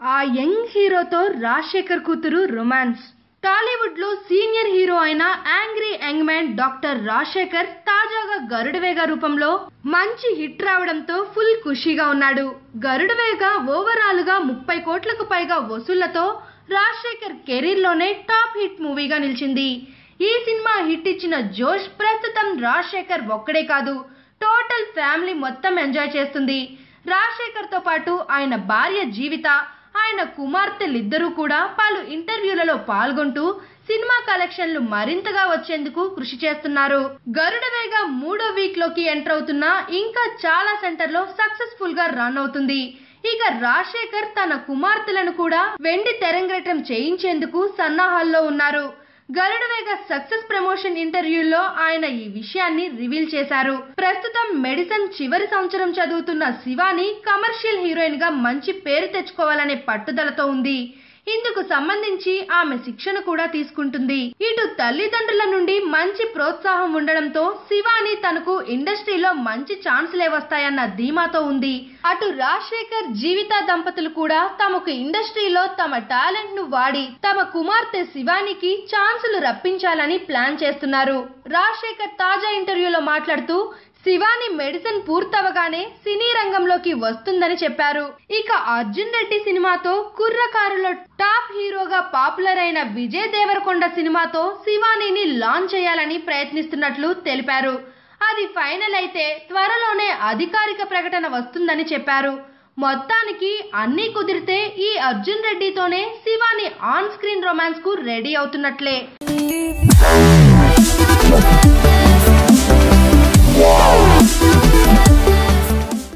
ఆ యంగ్ హీరోతో రాజశేఖర్ కూతురు రొమాన్స్ టాలీవుడ్ లో సీనియర్ హీరో అయిన angry young man doctor Rajasekhar తాజాగా గరుడవేగ రూపంలో మంచి హిట్ రావడంతో ఫుల్ ఖుషీగా ఉన్నాడు గరుడవేగ ఓవరాల్ గా ముప్పై కోట్లకు పైగా వసూళ్లతో రాజశేఖర్ కెరీర్ లోనే టాప్ హిట్ మూవీగా నిలిచింది ఈ సినిమా హిట్ ఇచ్చిన జోష్ ప్రస్తుతం రాజశేఖర్ ఒక్కడే కాదు టోటల్ ఫ్యామిలీ మొత్తం ఎంజాయ్ చేస్తుంది రాజశేఖర్ తో పాటు ఆయన భార్య జీవిత ఆయన కుమార్తెలిద్దరూ కూడా పలు ఇంటర్వ్యూలలో పాల్గొంటూ సినిమా కలెక్షన్లు మరింతగా వచ్చేందుకు కృషి చేస్తున్నారు గరుడవేగ మూడో వీక్ లోకి ఎంటర్ అవుతున్నా ఇంకా చాలా సెంటర్లో సక్సెస్ఫుల్ గా రన్ అవుతుంది ఇక రాజశేఖర్ తన కుమార్తెలను కూడా వెండి తెరంగేట్రం చేయించేందుకు సన్నాహాల్లో ఉన్నారు గరుడవేగ సక్సెస్ ప్రమోషన్ ఇంటర్వ్యూలో ఆయన ఈ విషయాన్ని రివీల్ చేశారు ప్రస్తుతం మెడిసిన్ చివరి సంవత్సరం చదువుతున్న శివాని కమర్షియల్ హీరోయిన్ గా మంచి పేరు తెచ్చుకోవాలనే పట్టుదలతో ఉంది ఇందుకు సంబంధించి ఆమె శిక్షణ కూడా తీసుకుంటుంది ఇటు తల్లిదండ్రుల నుండి మంచి ప్రోత్సాహం ఉండడంతో శివాని తనకు ఇండస్ట్రీలో మంచి ఛాన్సులే వస్తాయన్న ధీమాతో ఉంది అటు రాజశేఖర్ జీవిత దంపతులు కూడా తమకు ఇండస్ట్రీలో తమ టాలెంట్ ను వాడి తమ కుమార్తె శివానికి ఛాన్సులు రప్పించాలని ప్లాన్ చేస్తున్నారు రాజశేఖర్ తాజా ఇంటర్వ్యూలో మాట్లాడుతూ శివాని మెడిసిన్ పూర్తవగానే సినీ రంగంలోకి వస్తుందని చెప్పారు ఇక అర్జున్ రెడ్డి సినిమాతో కుర్రకారులో టాప్ హీరోగా పాపులర్ అయిన విజయ్ దేవరకొండ సినిమాతో శివానీని లాంచ్ చేయాలని ప్రయత్నిస్తున్నట్లు తెలిపారు అది ఫైనల్ అయితే త్వరలోనే అధికారిక ప్రకటన వస్తుందని చెప్పారు మొత్తానికి అన్నీ కుదిరితే ఈ అర్జున్ రెడ్డితోనే శివాని ఆన్ స్క్రీన్ రొమాన్స్ కు రెడీ అవుతున్నట్లే